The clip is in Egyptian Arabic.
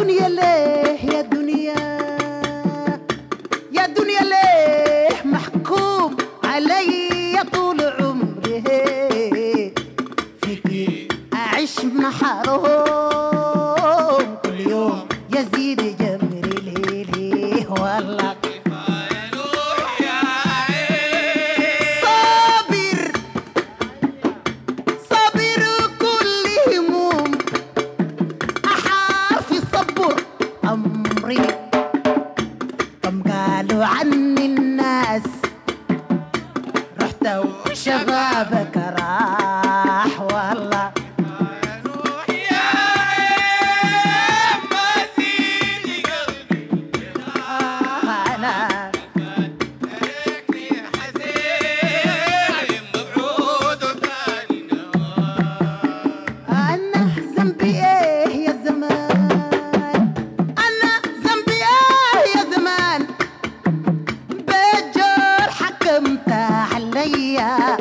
دنيا ليه يا دنيا يا دنيا ليه محكوم علي طول عمري فيكي أعيش محروم كل يوم يزيد جمري ليلي والله صابر صابر كل هموم أحار في صبر أمري كم قالوا عني الناس رحت وشبابك راح والله أنا أنا ذنبي إيه يا زمان أنا ذنبي إيه يا زمان بجر حكمت عليا